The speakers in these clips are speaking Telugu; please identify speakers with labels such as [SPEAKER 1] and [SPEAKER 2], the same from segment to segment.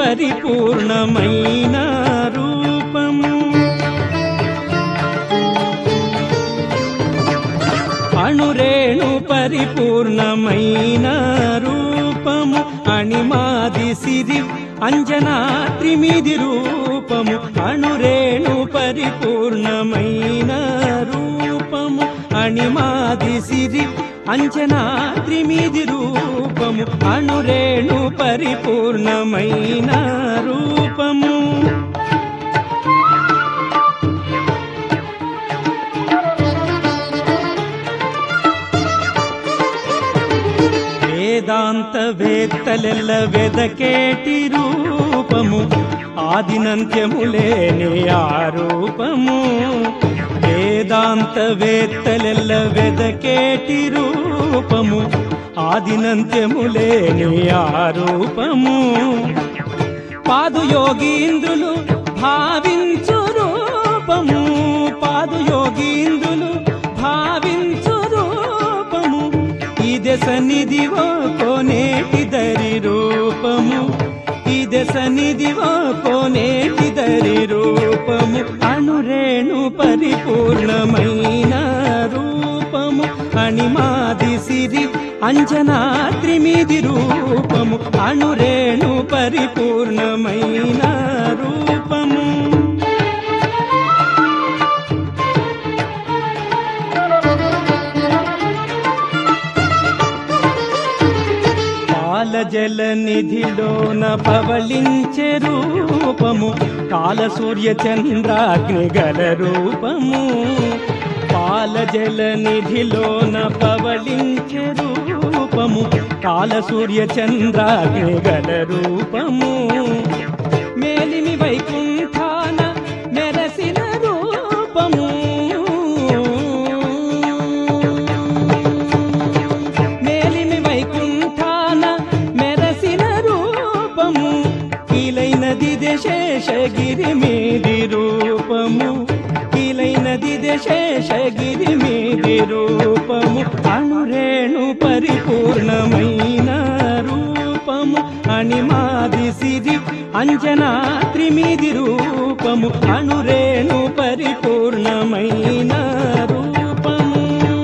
[SPEAKER 1] పరిపూర్ణమైన రూపము అణురేణు పరిపూర్ణమైన రూపము అణిమాది సిరి అంజనాద్రిమిది రూపము అణురేణు పరిపూర్ణమైన రూపము అణిమాది సిరి అంజనాద్రిమిది రూపము అణురేణు పరిపూర్ణమైన రూపము వేదాంత వేత్తలెల్ల వెదకేటి రూపము ఆదినంత్యములేని ఆ రూపము వేదాంత వేత్తలెల్ల వెదకేటి రూపము ఆదినంత్యములేని ఆ రూపము పాదు యోగీంద్రులు భావించు రూపము పాదు యోగీంద్రులు భావించు రూపము ఇదే సన్నిధివో కోనేటి దరి రూపము ఇదే సన్నిధివో కోనేటి దరి రూపము అణురేణు పరిపూర్ణమైన రూపము అణిమాది సిరి అంజనాద్రిమిది రూపము అణురేణు పరిపూర్ణమైన రూపము పాలజల నిధిలోన పవళించే రూపము కాల సూర్య చంద్రాగ్ని గల రూపము పాలజల నిధిలోన పవళించే రూపము కాల సూర్య చంద్రాగ్ని గల రూపము మేలిమి వైకుంఠాన మెరసిన రూపము మేలిమి వైకుంఠాన మెరసిన రూపము కీలైనది శేషగిరి మీది రూపము కీలైనది శేషగిరి మీది రూపము అణురేణు పరిపూర్ణమైన రూపము అణిమాది సిరి అంజనాద్రిమిది రూపము అణురేణు పరిపూర్ణమైన రూపము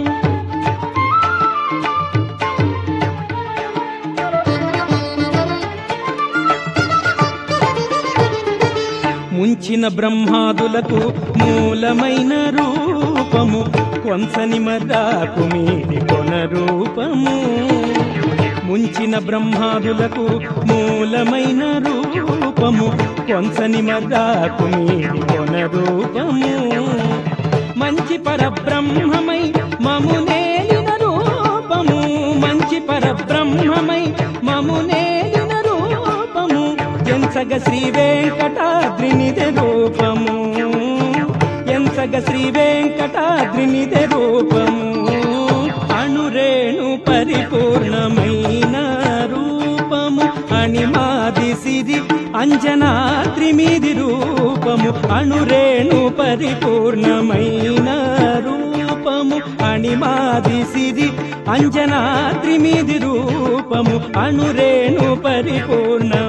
[SPEAKER 1] ముంచిన బ్రహ్మాదులకు మూలమైన రూపము కొంసని మర్రాకు మీది కొన రూపము ముంచిన బ్రహ్మాదులకు మూలమైన రూపము కొంసని మర్రాకు మీది కొన రూపము మంచి పరబ్రహ్మమై మము నేలిన రూపము మంచి పరబ్రహ్మమై మము నేలిన రూపము ఎంచగ శ్రీ వెంకటాద్రినిదే రూపము ఎంచగ శ్రీ వెంకటాద్రినిదే రూపము అణురేణు పరిపూర్ణమైన రూపము అణిమాది సిరి అంజనాద్రిమిది రూపము అణురేణు పరిపూర్ణమైన రూపము అణిమాది సిరి అంజనాద్రిమిది రూపము అణురేణు పరిపూర్ణ